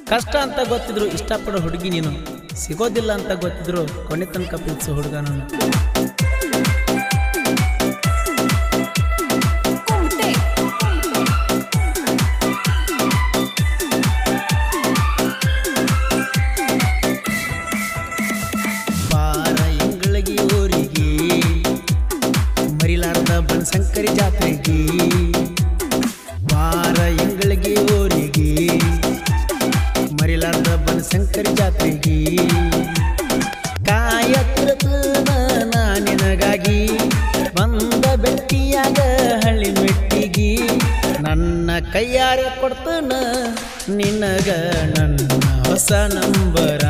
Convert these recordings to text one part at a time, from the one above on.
ಕಷ್ಟ ಅಂತ ಗೊತ್ತಿದ್ರು ಇಷ್ಟಪಡೋ ಹುಡುಗಿ ನೀನು ಸಿಗೋದಿಲ್ಲ ಅಂತ ಗೊತ್ತಿದ್ರು ಕೊನೆ ತನಕ ಪ್ರೀತಿಸೋ ಹುಡುಗ ನಾನು ಕುಮಟೆ ಬಾರ ಇಂಗಳಗಿ ಊರಿಗೆ ಮರಿಲಾರದ ಬನಶಂಕರಿ ಜಾತ್ರೆಗೆ ಬಾರ ಇಂಗಳಗಿ ಊರಿಗೆ ಮರಿಲಾರದ ಬನಶಂಕರಿ ಜಾತ್ರೆಗೆ ಕಾಯತಿರುತ್ತನ ನಾ ನಿನಗಾಗಿ ಬಂದ ಬೆಟ್ಟಿಯಾಗ ಹಳ್ಳಿ ಮೆಟ್ಟಿಗಿ ನನ್ನ ಕೈಯಾರೆ ಕೊಡ್ತನ ನಿನಗ ನನ್ನ ಹೊಸ ನಂಬರ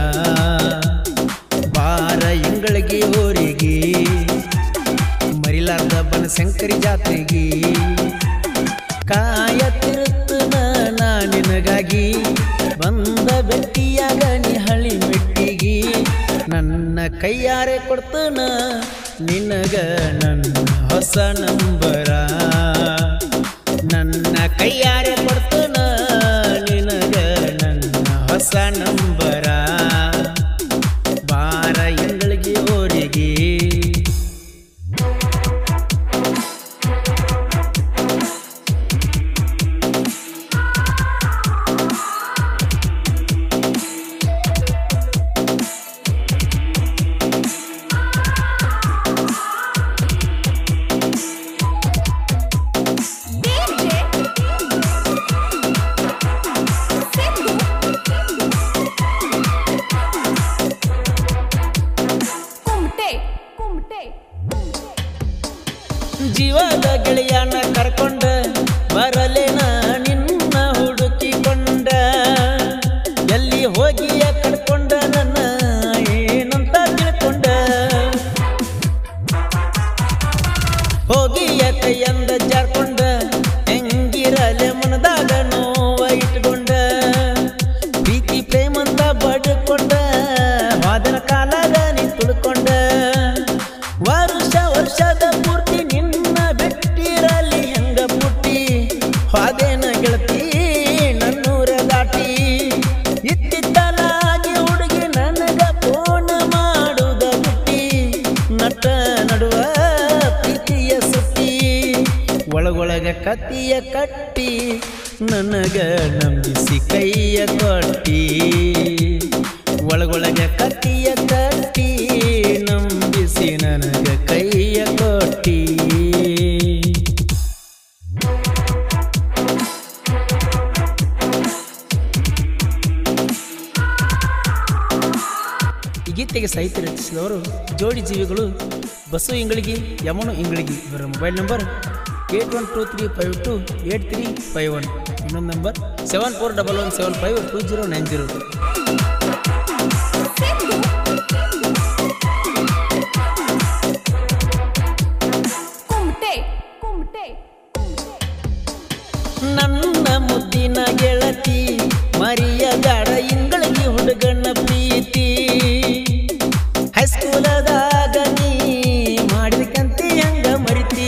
ಬಾರ ಇಂಗಳಿಗೆ ಊರಿಗೆ ಮರಿಲಾರ್ದ ಬನಶಂಕರಿ ಜಾತ್ರೆಗೆ ಕಾಯತಿರುತ್ತನ ನಾ ನಿನಗಾಗಿ ಬಂದ ಬೆಟ್ಟಿಯಾಗ ನೀ ಹಳಿ ಮೆಟ್ಟಿಗಿ ನನ್ನ ಕೈಯಾರೆ ಕೊಡ್ತನ ನಿನಗ ನನ್ನ ಹೊಸ ನಂಬರ ನನ್ನ ಕೈಯಾರೆ ಕೊಡ್ತನ ನಿನಗ ನನ್ನ ಹೊಸ ನಂಬರ ಬಾರ ಎಂಗಳಿಗೆ ಓರಿಗೆ ಡಿಜೆ ಸಿದ್ದು ಕುಮಟೆ ಕುಮಟೆ ಜೀವದ ಗೆಳೆಯನ ಕರ್ಕೊಂಡ ಬರಲೇನ ನಿನ್ನ ಹುಡುಕಿಕೊಂಡ ಎಲ್ಲಿ ಹೋಗಿಯ ಕರ್ಕೊಂಡ ನನ್ನ ಏನಂತ ತಿಳ್ಕೊಂಡ ಹೋಗಿಯ ಕೈಯಂದ ಜಾರ್ಕೊಂಡ ಹೆಂಗಿರಲೆ ಮನದಾಗ ನೋವ ಇಟ್ಕೊಂಡ ಪ್ರೀತಿ ಪ್ರೇಮಂತ ಬಡ್ಕೊಂಡ ವಾದನ ಕಾಲಾಗ ನೀ ತುಳ್ಕೊಂಡ ವರ್ಷ ವರ್ಷದ ಪೂರ್ತಿ ನಿನ್ನ ಬಿಟ್ಟಿರಲಿ ಹೆಂಗ ಪುಟ್ಟಿ ಹಾದೇನ ಗೆಳತಿ ನನ್ನೂರ ದಾಟಿ ಇತ್ತಿತ್ತಲಾಗಿ ಹುಡುಗಿ ನನಗ ಫೋನ್ ಮಾಡುದ ಬಿಟ್ಟಿ ನಟ ನಡುವ ಪ್ರೀತಿಯ ಸುತ್ತಿ ಒಳಗೊಳಗ ಕತ್ತಿಯ ಕಟ್ಟಿ ನನಗ ನಂಬಿಸಿ ಕೈಯ ಕೊಟ್ಟಿ ಒಳಗೊಳಗ ಕತ್ತಿಯ ಕಟ್ಟಿ ನಂಬಿಸಿ ನನಗ ಕೈಯ ಕೊಟ್ಟಿ ಈ ಗೀತೆಗೆ ಸಾಹಿತ್ಯ ರಚಿಸಿದವರು ಜೋಡಿ ಜೀವಿಗಳು ಬಸು ಇಂಗಳಿಗೆ ಯಮನು ಇಂಗಳಿಗೆ ಇವರ mobile number eight one two three five two eight three five one ಇನ್ನೊಂದು number seven four double one seven five two zero nine zero Siddu ಕುಮಟೆ ಕುಮಟೆ ನನ್ನ ಮುದ್ದಿನ ಗೆಳತಿ ಮರಿಯ ಬ್ಯಾಡ ಇಂಗಳಿಗೆ ಹುಡುಗನ ಪ್ರೀತಿ ಹೈಸ್ಕೂಲದಾಗ ನೀ ಮಾಡಿದಕ್ಕಂತೆ ಹಂಗ ಮರಿತಿ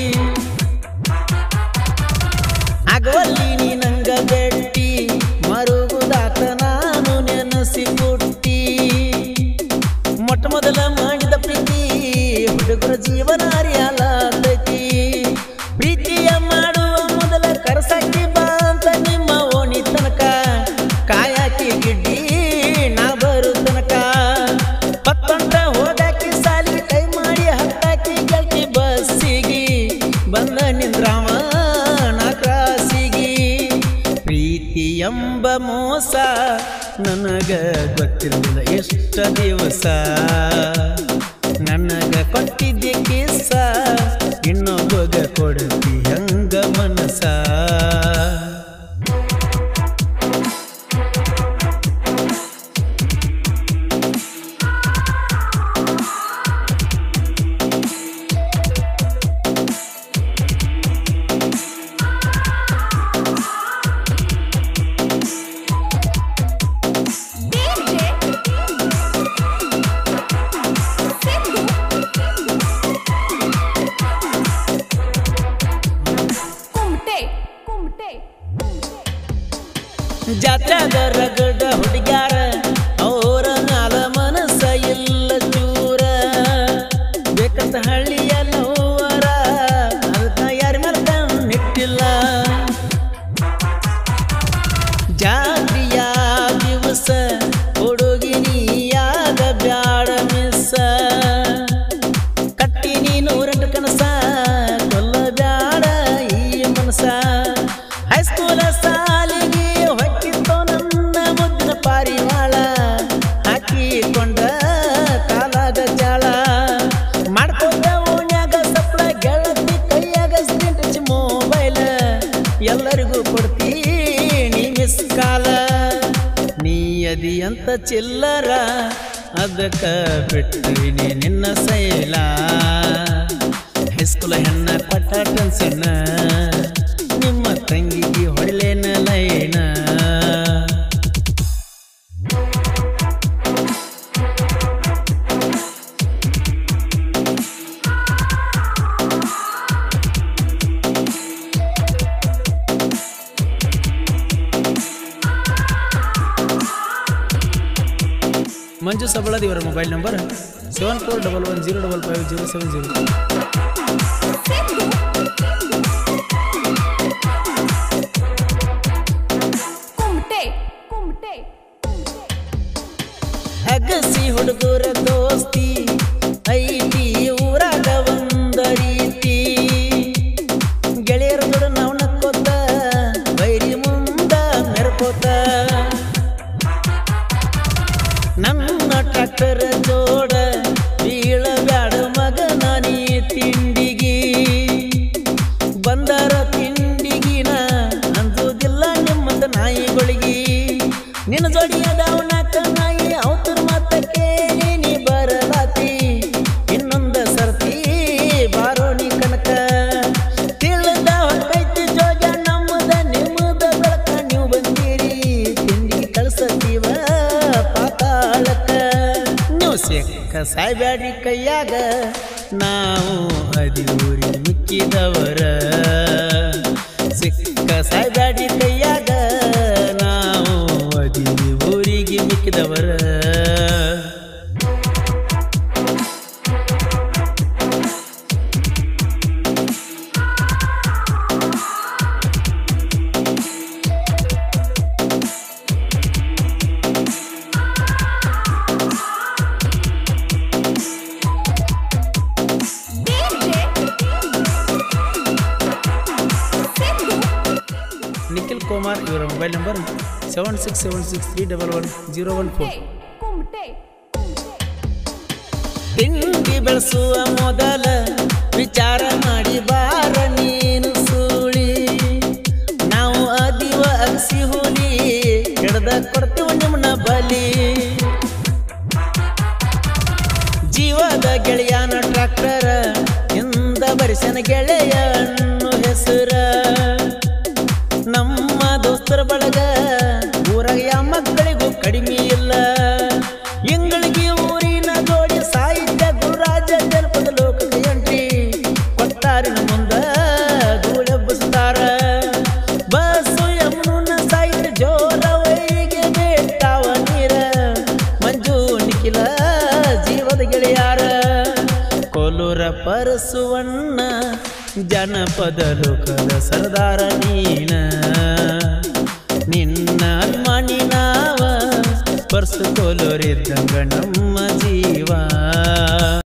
ಆಗವಲ್ಲಿ ನೀ ನಂಗ ಬೆಟ್ಟಿ ಮರುಗುದಾತ ನಾನು ನೆನಸಿ ಪುಟ್ಟಿ ಮೊಟ್ಟ ಮೊದಲ ಮಾಡಿದ ಪ್ರೀತಿ ಹುಡುಗರ ಜೀವನ ಅರಿಯಲಾತೈತಿ ಪ್ರೀತಿಯ ಮಾಡುವ ಮೊದಲ ಕರಸಾಕಿ ಬಾ ಅಂತ ನಿಮ್ಮ ಓಣಿ ತನಕ ಕಾಯಾಕಿ ಗಿಡ್ಡಿ ನಾ ಬರು ತನಕ ಪತ್ತೊಂಟ ಹೋದಾಕಿ ಸಾಲಿ ಕೈ ಮಾಡಿ ಹತ್ತಾಕಿ ಗೆಲ್ತಿ ಬಸ್ಸಿಗಿ ಬಂದ ನಿಂದ್ರಾಮ ನಾ ಕ್ರಾಸಿಗಿ ಪ್ರೀತಿ ಎಂಬ ಮೋಸ ನನಗ ಗೊತ್ತಿರಲಿಲ್ಲ ಎಷ್ಟು ದಿವಸ ನನಗ ಕೊಟ್ಟಿದ್ದೆ ಕಿಸ್ಸ ಇನ್ನೊಬ್ಬಗ ಕೊಡ್ತಿ ಹಂಗ ಮನಸ ಡಿಜೆ ಸಿದ್ದು ಕುಮಟೆ ಕುಮಟೆ ಜಾತ್ಯಾಗ ರಗಡ ಹುಡುಗ್ಯಾರ ಅವರ ಮ್ಯಾಲ ಮನಸ್ಸ ಇಲ್ಲ ಚೂರ ಬೇಕಂತ ಹಳ್ಳಿಯ ನೋವರ ಅದಕ್ಕ ಯಾರ ಮೇಲೆ ಕಣ್ಣಿಟ್ಟಿಲ್ಲ ಜಾತ್ರೆಯ ದಿವಸ ಹುಡುಗಿನಿಯಾಗ ಬ್ಯಾಡ ಮಿಸ್ಸ ಕಟ್ಟಿನಿ ನೂರೆಂಟು ಕನಸ ಕೊಲ್ಲ ಬ್ಯಾಡ ಈ ಮನಸ ಹೈಸ್ಕೂಲ ಸಾಲಿಗೆ ಹೊಕ್ಕಿತ್ತೋ ನನ್ನ ಮುದ್ದಿನ ಪಾರಿವಾಳ ಹಾಕಿಕೊಂಡ ಕಾಲಾಗ ಜಾಳ ಮಾಡ್ಕೊಂಡ ಓಣ್ಯಾಗ ಸಪ್ಳ ಗೆಳತಿ ಕೈಯಾಗ ಸ್ಕ್ರೀನ್ ಟಚ್ ಮೊಬೈಲ್ ಎಲ್ಲರಿಗೂ ಕೊಡ್ತೀನಿ ಮಿಸ್ ಕಾಲ ನೀ ಅದಿ ಅಂತ ಚಿಲ್ಲರ ಅದಕ್ಕ ಬಿಟ್ಟಿನಿ ನಿನ್ನ ಸೈಲ ಹೈಸ್ಕೂಲ ಹೆಣ್ಣ ಪಟ್ಟ ಟೆನ್ಷನ್ ನಿಮ್ಮ ತಂಗಿಗೆ ಹೊಡಲೇನ ಲೈನ ಮಂಜು ಸಬಳದ ಇವರ mobile number seven four double one zero double five zero seven zero ಕುಮಟೆ ಕುಮಟೆ ಅಗಸಿ ಹುಡುಗರ ದೋಸ್ತಿ ಐತಿ ಊರಾಗ ಒಂದ ರೀತಿ ಗೆಳೆಯರ ದೊಡ ನಾವು ನಕ್ಕೋತ ಬೈರಿ ಮುಂದ ಮೆರ್ಕೋತ ನನ್ನ ಟ್ರ್ಯಾಕ್ಟರ್ ಜೋಡ ಬೀಳಬ್ಯಾಡ ಮಗನ ನೀ ತಿಂಡಿಗಿ ಬಂದರ ತಿಂಡಿಗಿನ ಅಂಜುದಿಲ್ಲ ನಿಮ್ಮಂದ ನಾಯಿಗಳಿಗೆ ನಿನ್ನ ಜೋಡಿಯದವನ ನಾಯಿ ಅವತರ ಮಾತ ಕೇಳಿ ನೀ ಬರಲಾತಿ ಇನ್ನೊಂದ ಸರ್ತಿ ಬಾರೋ ನೀ ಕನಕ ತಿಳಿದ ಹೊಕ್ಕೈತಿ ಜೋಗ ನಮ್ಮದ ನಿಮ್ಮದ ಬೆಳಕ ನೀವು ಬಂದಿರಿ ತಿಂಡಿ ಕಳ್ಸತೀವ ಪಾತಾಳಕ ನೀವು ಸಿಕ್ಕ ಸಾಯ್ಬ್ಯಾಡ್ರಿ ಕೈಯಾಗ ನಾವು ಅದಿಯೂರಿ ಮಿಕ್ಕಿದವರ ಸಿಕ್ಕ ಸಾಯ್ಬ್ಯಾಡ್ರಿ ಕೈಯಾಗ ನಾವು ಅದಿ ಊರಿಗೆ ಮಿಕ್ಕಿದವರ ಡಿಜೆ ಸಿದ್ದು ನಿಖಿಲ್ ಕುಮಾರ್ ಇವರ mobile number seven six seven six three double one zero one four ಕುಮಟೆ ತಿಂಡಿ ಬೆಳೆಸುವ ಮೊದಲ ವಿಚಾರ ಮಾಡಿ ಬಾರ ನೀನು ಸೂಳಿ ನಾವು ಅದಿವ ಅಗಸಿ ಹುಲಿ ಹಿಡ್ದ ಕೊಡ್ತೀವಿ ನಿಮ್ಮನ್ನ ಬಲಿ ಜೀವದ ಗೆಳೆಯನ ಟ್ರಾಕ್ಟರ್ ಹಿಂದ ಬರಿಸನ ಗೆಳೆಯ ಅನ್ನೋ ಹೆಸರ ನಮ್ಮ ದೋಸ್ತರ ಬಳಗ ಊರಾಗ ಯಾವ ಮಕ್ಕಳಿಗೂ ಕಡಿಮೆ ಇಲ್ಲ ಇಂಗಳಿಗೆ ಊರಿನ ಜೋಡಿ ಸಾಹಿತ್ಯ ಗುರುರಾಜ ಜನಪದ ಲೋಕಕ್ಕೆ ಎಂಟ್ರಿ ಕೊಟ್ಟಾರಿನ ಮುಂದ ಧೂಳೆಬ್ಬಿಸ್ತಾರ ಬಸ್ಸು ಯಮುನ ಸಾಹಿತ್ಯ ಜೋರ ವೈಗೆ ಬೇಟಾವ ನೀರ ಮಂಜು ನಿಖಿಲ ಜೀವದ ಗೆಳೆಯಾರ ಕೋಲೂರ ಪರಸುವಣ್ಣ ಜನಪದ ಲೋಕದ ಸರ್ದಾರ ನೀನ ನಿನ್ನ ಅಭಿಮಾನಿ ನಾವ ಪರ್ಸು ಕೋಲೂರಿದ್ದಂಗ ನಮ್ಮ ಜೀವ